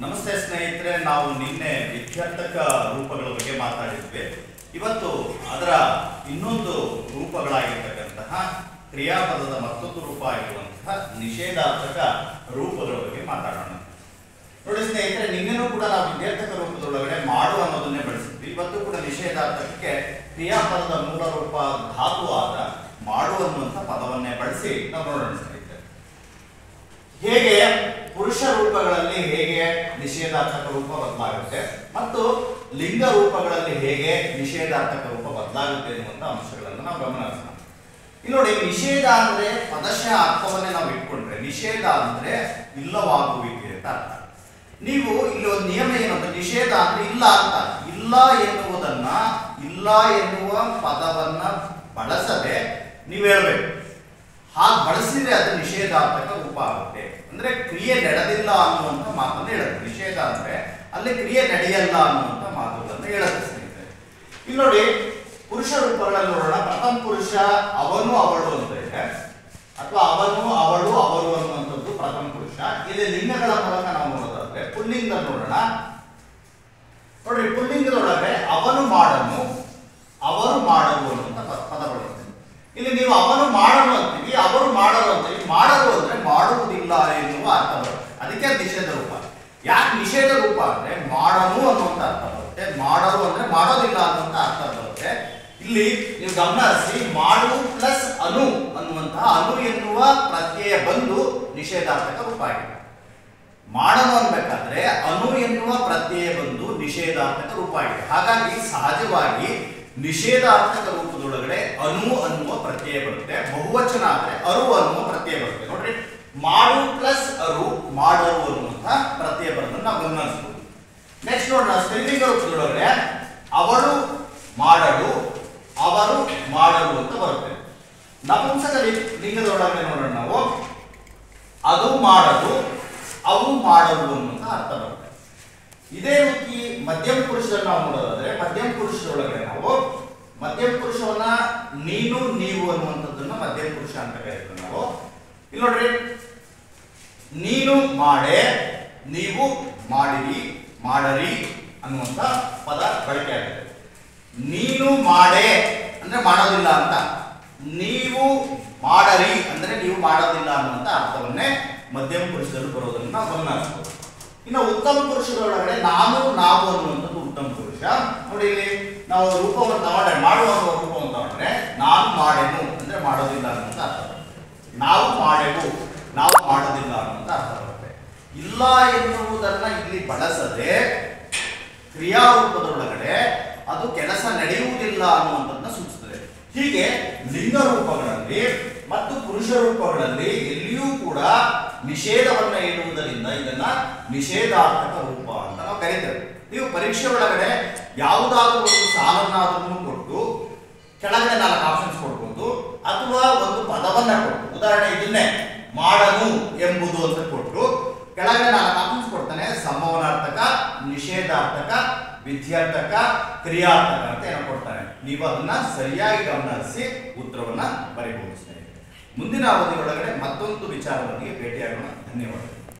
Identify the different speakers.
Speaker 1: ನಮಸ್ತೆ ಸ್ನೇಹಿತರೆ ನಾವು ನಿನ್ನೆ ವಿದ್ಯಾರ್ಥಕ ರೂಪಗಳ ಬಗ್ಗೆ ಮಾತಾಡಿದ್ವಿ ಇವತ್ತು ಅದರ ಇನ್ನೊಂದು ರೂಪಗಳಾಗಿರ್ತಕ್ಕಂತಹ ಕ್ರಿಯಾಪದದ ಮತ್ತೊಂದು ರೂಪ ಆಗಿರುವಂತಹ ನಿಷೇಧಾರ್ಥಕ ರೂಪಗಳ ಬಗ್ಗೆ ಮಾತಾಡೋಣ ನೋಡಿ ಸ್ನೇಹಿತರೆ ನಿನ್ನೆನೂ ಕೂಡ ನಾವು ವಿದ್ಯಾರ್ಥಕ ರೂಪದೊಳಗಡೆ ಮಾಡು ಅನ್ನೋದನ್ನೇ ಬಳಸಿದ್ವಿ ಇವತ್ತು ಕೂಡ ನಿಷೇಧಾರ್ಥಕಕ್ಕೆ ಕ್ರಿಯಾಪದದ ಮೂಲ ರೂಪ ಧಾತು ಆದ ಮಾಡು ಅನ್ನುವಂಥ ಪದವನ್ನೇ ಬಳಸಿ ನಾವು ನೋಡೋಣ ಸ್ನೇಹಿತರೆ ಹೇಗೆ ಪುರುಷ ರೂಪಗಳಲ್ಲಿ ಹೇಗೆ ನಿಷೇಧಾರ್ಥಕ ರೂಪ ಬದಲಾಗುತ್ತೆ ಮತ್ತು ಲಿಂಗ ರೂಪಗಳಲ್ಲಿ ಹೇಗೆ ನಿಷೇಧಾರ್ಥಕ ರೂಪ ಬದಲಾಗುತ್ತೆ ಎನ್ನುವಂತ ಅಂಶಗಳನ್ನು ನಾವು ಗಮನಿಸೋಣ ಇಲ್ಲಿ ನೋಡಿ ನಿಷೇಧ ಅಂದ್ರೆ ಪದಶಃ ಅರ್ಥವನ್ನೇ ನಾವು ಇಟ್ಕೊಂಡ್ರೆ ನಿಷೇಧ ಅಂದ್ರೆ ಇಲ್ಲವಾಗುವಿಕೆ ಅಂತ ಅರ್ಥ ನೀವು ಇಲ್ಲಿ ಒಂದು ನಿಯಮ ಏನಂದ್ರೆ ನಿಷೇಧ ಅಂದ್ರೆ ಇಲ್ಲ ಅಂತ ಇಲ್ಲ ಎನ್ನುವುದನ್ನ ಇಲ್ಲ ಎನ್ನುವ ಪದವನ್ನ ಬಳಸದೆ ನೀವು ಹೇಳ್ಬೇಕು ಹಾಗೆ ಬಳಸಿದ್ರೆ ಅದು ನಿಷೇಧಾರ್ಥಕ ರೂಪ ಆಗುತ್ತೆ ಅಂದ್ರೆ ಕ್ರಿಯೆ ನಡೆದಿಲ್ಲ ಅನ್ನುವಂಥ ಮಾತನ್ನ ಹೇಳುತ್ತೆ ನಿಷೇಧ ಅಂದ್ರೆ ಅಲ್ಲಿ ಕ್ರಿಯೆ ನಡೆಯಲ್ಲ ಅನ್ನುವಂಥ ಮಾತುಗಳನ್ನು ಹೇಳುತ್ತೆ ಸ್ನೇಹಿತರೆ ಇಲ್ಲಿ ನೋಡಿ ಪುರುಷ ರೂಪಗಳಲ್ಲಿ ನೋಡೋಣ ಪ್ರಥಮ ಪುರುಷ ಅವನು ಅವಳು ಅಂತ ಇದೆ ಅಥವಾ ಅವನು ಅವಳು ಅವರು ಅನ್ನುವಂಥದ್ದು ಪ್ರಥಮ ಪುರುಷ ಇಲ್ಲಿ ಲಿಂಗಗಳ ಮೂಲಕ ನಾವು ನೋಡೋದಾದ್ರೆ ಪುಲ್ಲಿಂಗ ನೋಡೋಣ ನೋಡ್ರಿ ಪುಲ್ಲಿಂಗದೊಳಗೆ ಅವನು ಮಾಡನು ಅವರು ಮಾಡಲು ಅನ್ನುವಂಥ ಪ- ಪದ ಬರುತ್ತೆ ಇಲ್ಲಿ ನೀವು ಅವನು ಮಾಡಲು ಅಂತೀವಿ ಅವರು ಮಾಡಲು ಅಂತೀವಿ ಮಾಡಲು ಅಂದ್ರೆ ಮಾಡುವುದಿಲ್ಲ ಎನ್ನುವ ಅರ್ಥ ಬರುತ್ತೆ ಅದಕ್ಕೆ ಅದು ನಿಷೇಧ ರೂಪ ಯಾಕೆ ನಿಷೇಧ ರೂಪ ಅಂದ್ರೆ ಮಾಡನು ಅನ್ನುವಂಥ ಅರ್ಥ ಬರುತ್ತೆ ಮಾಡಲು ಅಂದ್ರೆ ಮಾಡೋದಿಲ್ಲ ಅನ್ನುವಂಥ ಅರ್ಥ ಬರುತ್ತೆ ಇಲ್ಲಿ ನೀವು ಗಮನಿಸಿ ಮಾಡು ಪ್ಲಸ್ ಅನು ಅನ್ನುವಂತಹ ಅನು ಎನ್ನುವ ಪ್ರತ್ಯಯ ಬಂದು ನಿಷೇಧಾರ್ಥಕ ರೂಪ ಆಗಿದೆ ಮಾಡಲು ಅನ್ಬೇಕಾದ್ರೆ ಅನು ಎನ್ನುವ ಪ್ರತ್ಯಯ ಬಂದು ನಿಷೇಧಾರ್ಥಕ ರೂಪ ಆಗಿದೆ ಹಾಗಾಗಿ ಸಹಜವಾಗಿ ನಿಷೇಧಾರ್ಥಕ ರೂಪದೊಳಗಡೆ ಅನು ಅನ್ನುವ ಪ್ರತ್ಯಯ ಬರುತ್ತೆ ಬಹುವಚನ ಆದ್ರೆ ಅರು ಅನ್ನುವ ಪ್ರತ್ಯಯ ಬರುತ್ತೆ ನೋಡ್ರಿ ಮಾಡು ಪ್ಲಸ್ ಅರು ಮಾಡರು ಅನ್ನುವಂಥ ಪ್ರತ್ಯಯ ಬರೋದನ್ನ ನಾವು ಗಮನಿಸಬಹುದು ನೆಕ್ಸ್ಟ್ ನೋಡೋಣ ಸ್ತ್ರೀಲಿಂಗ ರೂಪದೊಳಗಡೆ ಅವಳು ಮಾಡಲು ಅವರು ಮಾಡಲು ಅಂತ ಬರುತ್ತೆ ನಪುಂಸಕ ಲಿ- ಲಿಂಗದೊಳಗಡೆ ನೋಡೋಣ ನಾವು ಅದು ಮಾಡಲು ಅವು ಮಾಡಲು ಅನ್ನುವಂಥ ಅರ್ಥ ಬರುತ್ತೆ ಇದೇ ರೀತಿ ಮಧ್ಯಮ ಪುರುಷರನ್ನ ನಾವು ನೋಡೋದಾದ್ರೆ ಮಧ್ಯಮ ಪುರುಷರೊಳಗಡೆ ನಾವು ಮಧ್ಯಮ ಪುರುಷವನ್ನ ನೀನು ನೀವು ಅನ್ನುವಂಥದ್ದನ್ನ ಮಧ್ಯಮ ಪುರುಷ ಅಂತ ಕರೀತೀವಿ ನಾವು ಇಲ್ಲಿ ನೋಡ್ರಿ ನೀನು ಮಾಡೆ ನೀವು ಮಾಡಿರಿ ಮಾಡರಿ ಅನ್ನುವಂಥ ಪದ ಬಳಕೆ ಆಗುತ್ತೆ ನೀನು ಮಾಡೆ ಅಂದ್ರೆ ಮಾಡೋದಿಲ್ಲ ಅಂತ ನೀವು ಮಾಡರಿ ಅಂದ್ರೆ ನೀವು ಮಾಡೋದಿಲ್ಲ ಅನ್ನುವಂಥ ಅರ್ಥವನ್ನೇ ಮಧ್ಯಮ ಪುರುಷದಲ್ಲಿ ಬರೋದನ್ನ ನಾವು ಗಮನಿಸಬಹುದು ಇನ್ನು ಉತ್ತಮ ಪುರುಷರೊಳಗಡೆ ನಾನು ನಾವು ಅನ್ನುವಂಥದ್ದು ಉತ್ತಮ ಪುರುಷ ನೋಡಿ ಇಲ್ಲಿ ನಾವು ರೂಪವನ್ನು ತಗೊಂಡ್ರೆ ಮಾಡುವ ಅನ್ನುವ ರೂಪವನ್ನು ತಗೊಂಡ್ರೆ ನಾನು ಮಾಡೆನು ಅಂದ್ರೆ ಮಾಡೋದಿಲ್ಲ ಅನ್ನುವಂಥ ಅರ್ಥ ಬರುತ್ತೆ ನಾವು ಮಾಡೆವು ನಾವು ಮಾಡೋದಿಲ್ಲ ಅನ್ನುವಂಥ ಅರ್ಥ ಬರುತ್ತೆ ಇಲ್ಲ ಎನ್ನುವುದನ್ನ ಇಲ್ಲಿ ಬಳಸದೆ ಕ್ರಿಯಾರೂಪದೊಳಗಡೆ ಅದು ಕೆಲಸ ನಡೆಯುವುದಿಲ್ಲ ಅನ್ನುವಂಥದ್ದನ್ನ ಸೂಚಿಸುತ್ತದೆ ಹೀಗೆ ಲಿಂಗ ರೂಪಗಳಲ್ಲಿ ಮತ್ತು ಪುರುಷ ರೂಪಗಳಲ್ಲಿ ಎಲ್ಲಿಯೂ ಕೂಡ ನಿಷೇಧವನ್ನ ಇಡುವುದರಿಂದ ಇದನ್ನ ನಿಷೇಧಾತ್ಮಕ ರೂಪ ಅಂತ ನಾವು ಕರೀತೇವೆ ನೀವು ಪರೀಕ್ಷೆ ಒಳಗಡೆ ಯಾವುದಾದ್ರೂ ಒಂದು ಸಾಲನ್ನಾದ್ರೂ ಕೊಟ್ಟು ಕೆಳಗಡೆ ನಾಲ್ಕು ಆಪ್ಷನ್ಸ್ ಕೊಡ್ಬೋದು ಅಥವಾ ಒಂದು ಪದವನ್ನ ಕೊಟ್ಟು ಉದಾಹರಣೆ ಇದನ್ನೇ ಮಾಡನು ಎಂಬುದು ಅಂತ ಕೊಟ್ಟು ಕೆಳಗಡೆ ನಾಲ್ಕು ಆಪ್ಷನ್ಸ್ ಕೊಡ್ತಾನೆ ಸಂಭವನಾರ್ಥಕ ನಿಷೇಧಾರ್ಥಕ ವಿದ್ಯಾರ್ಥಕ ಕ್ರಿಯಾರ್ಥಕ ಅಂತ ಏನೋ ಕೊಡ್ತಾನೆ ನೀವು ಅದನ್ನ ಸರಿಯಾಗಿ ಗಮನಿಸಿ ಉತ್ತರವನ್ನ ಬರೀಬಹುದು ಸ್ನೇಹಿತರೆ ಮುಂದಿನ ಅವಧಿಯೊಳಗಡೆ ಮತ್ತೊಂದು ವಿಚಾರದೊಂದಿಗೆ ಭೇಟಿಯಾಗೋಣ ಧನ್ಯವಾದಗಳು